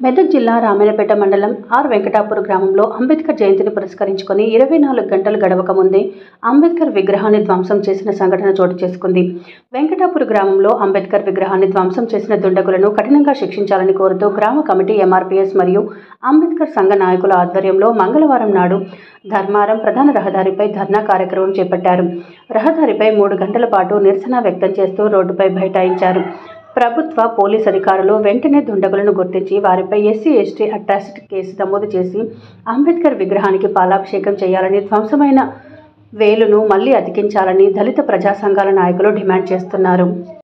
మెదక్ జిల్లా రామాయణపేట మండలం ఆర్ వెంకటాపూర్ గ్రామంలో అంబేద్కర్ జయంతిని పురస్కరించుకొని ఇరవై నాలుగు గంటలు గడవక ముందే అంబేద్కర్ విగ్రహాన్ని ధ్వంసం చేసిన సంఘటన చోటు చేసుకుంది వెంకటాపూర్ గ్రామంలో అంబేద్కర్ విగ్రహాన్ని ధ్వంసం చేసిన దుండగులను కఠినంగా శిక్షించాలని కోరుతూ గ్రామ కమిటీ ఎంఆర్పీఎస్ మరియు అంబేద్కర్ సంఘ నాయకుల ఆధ్వర్యంలో మంగళవారం నాడు ధర్మారం ప్రధాన రహదారిపై ధర్నా కార్యక్రమం చేపట్టారు రహదారిపై మూడు గంటల పాటు నిరసన వ్యక్తం చేస్తూ రోడ్డుపై బైఠాయించారు ప్రభుత్వ పోలీస్ అధికారులు వెంటనే దుండగులను గుర్తించి వారిపై ఎస్సీ ఎస్టీ అట్రాసిటీ కేసు నమోదు చేసి అంబేద్కర్ విగ్రహానికి పాలాభిషేకం చేయాలని ధ్వంసమైన వేలును మళ్లీ అతికించాలని దళిత ప్రజా సంఘాల నాయకులు డిమాండ్ చేస్తున్నారు